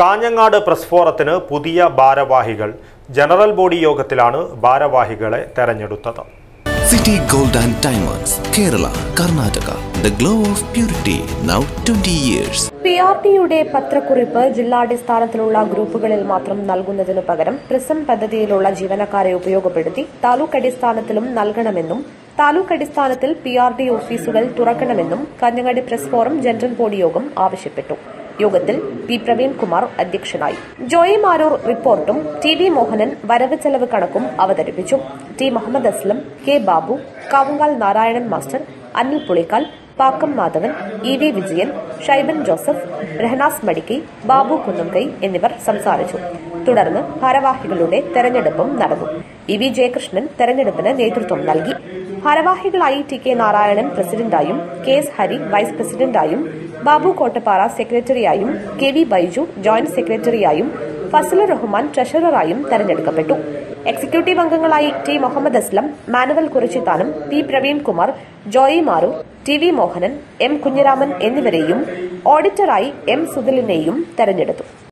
Kanhangad press ഫോറത്തിന് പുതിയ ഭാരവാഹികൾ general body യോഗത്തിലാണ് ഭാരവാഹികളെ തെരഞ്ഞെടുത്തത് City Gold and Diamonds, Kerala, Karnataka. The glow of purity, now 20 years. P R ടിയുടെ പത്രക്കുറിപ്പ് ജില്ലാടിസ്ഥാനത്തിലുള്ള ഗ്രൂപ്പുകളിൽ മാത്രം നൽകുന്നതിനു പകരം പ്രിസം പദ്ധതിയിലുള്ള ജീവനക്കാരെ ഉപയോഗപ്പെടുത്തി താലൂക്ക് അടിസ്ഥാനത്തിലും നൽകണമെന്നും താലൂക്ക് അടിസ്ഥാനത്തിൽ പി ആർ ഡി ഓഫീസുകൾ തുറക്കണമെന്നും കാഞ്ഞങ്ങാടി പ്രസ് ഫോറം ജനറൽ ബോഡി യോഗം ആവശ്യപ്പെട്ടു യോഗത്തിൽ പി പ്രവീൺകുമാർ അധ്യക്ഷനായി ജോയി മാരൂർ റിപ്പോർട്ടും ടി വി മോഹനൻ വരവ് ചെലവ് കണക്കും അവതരിപ്പിച്ചു T Muhammad Aslam K Babu Kavungal Narayanan master Anil Pulikkal Pakkam Madhavan E V Vijayan Shaiban Joseph Rahanas Madikki Babu Kunnumkai എന്നിവർ സംസാരിച്ചു തുടർന്ന് ഭാരവാഹികളുടെ തെരഞ്ഞെടുപ്പും നടന്നു ഇ വി ജയകൃഷ്ണൻ തെരഞ്ഞെടുപ്പിന് നേതൃത്വം നൽകി ഭാരവാഹികളായി ടി കെ നാരായണൻ പ്രസിഡന്റായും കെ എസ് ഹരി വൈസ് പ്രസിഡന്റായും ബാബു കോട്ടപ്പാറ സെക്രട്ടറിയായും കെ വി ബൈജു ജോയിന്റ് സെക്രട്ടറിയായും ഫസലുർ റഹ്മാൻ ട്രഷററായും തെരഞ്ഞെടുക്കപ്പെട്ടു എക്സിക്യൂട്ടീവ് അംഗങ്ങളായി ടി മുഹമ്മദ് അസ്ലം മാനുവൽ കുറിച്ചിത്താനും P Praveenkumar Joy Maru T V Mohanan M Kunhiraman എന്നിവരെയും ഓഡിറ്ററായി എം സുധിലിനെയും തെരഞ്ഞെടുത്തു